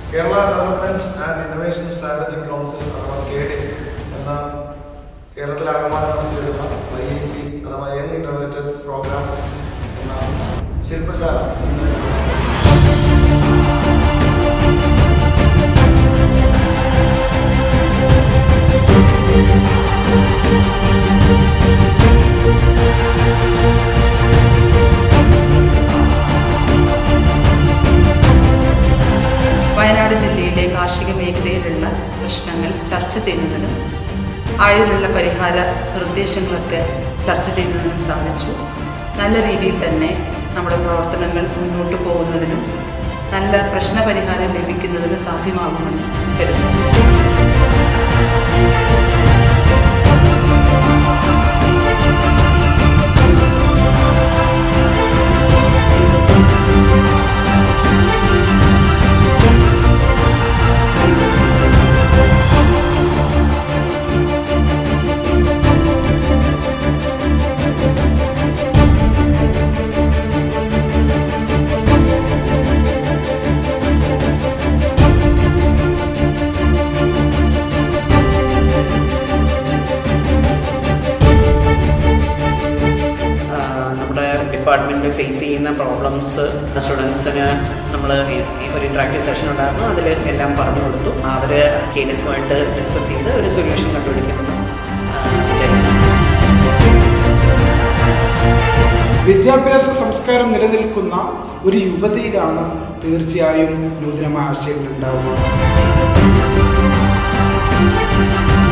Kerala development and innovation strategic council അഥവാ K DISC എന്ന കേരളത്തിലാകമാനം നടത്തിവരുന്ന ഐ ഐ പി അഥവാ യങ് ഇന്നോവേറ്റേഴ്സ് പ്രോഗ്രാം എന്ന ശില്പശാല ഇന്ന് വയനാട് ജില്ലയിലെ കാർഷിക മേഖലയിലുള്ള പ്രശ്നങ്ങൾ ചർച്ച ചെയ്യുന്നതിനും ആയുള്ള പരിഹാര നിർദ്ദേശങ്ങളൊക്കെ ചർച്ച ചെയ്യുന്നതിനും സാധിച്ചു നല്ല രീതിയിൽ തന്നെ നമ്മുടെ പ്രവർത്തനങ്ങൾ മുന്നോട്ട് പോകുന്നതിനും നല്ല പ്രശ്നപരിഹാരം ലഭിക്കുന്നതിന് സാധ്യമാകുമെന്ന് കരുതുന്നു ആഹ് നമ്മുടെ ഡിപ്പാർട്ട്മെൻറ്റ് ഫേസ് ചെയ്യുന്ന പ്രോബ്ലംസ് സ്റ്റുഡൻസിന് നമ്മൾ ഒരു ഇൻട്രാക്റ്റീവ് സെഷൻ ഉണ്ടായിരുന്നു അതിൽ എല്ലാം പറഞ്ഞു കൊടുത്തു അവർ കെ ഡിസ്കുമായിട്ട് ഡിസ്കസ് ചെയ്ത് ഒരു സൊല്യൂഷൻ കണ്ടുപിടിക്കുന്നത് വിദ്യാഭ്യാസ സംസ്കാരം നിലനിൽക്കുന്ന ഒരു യുവതിയിലാണ് തീർച്ചയായും നൂതനമായ ആശയങ്ങൾ ഉണ്ടാവുക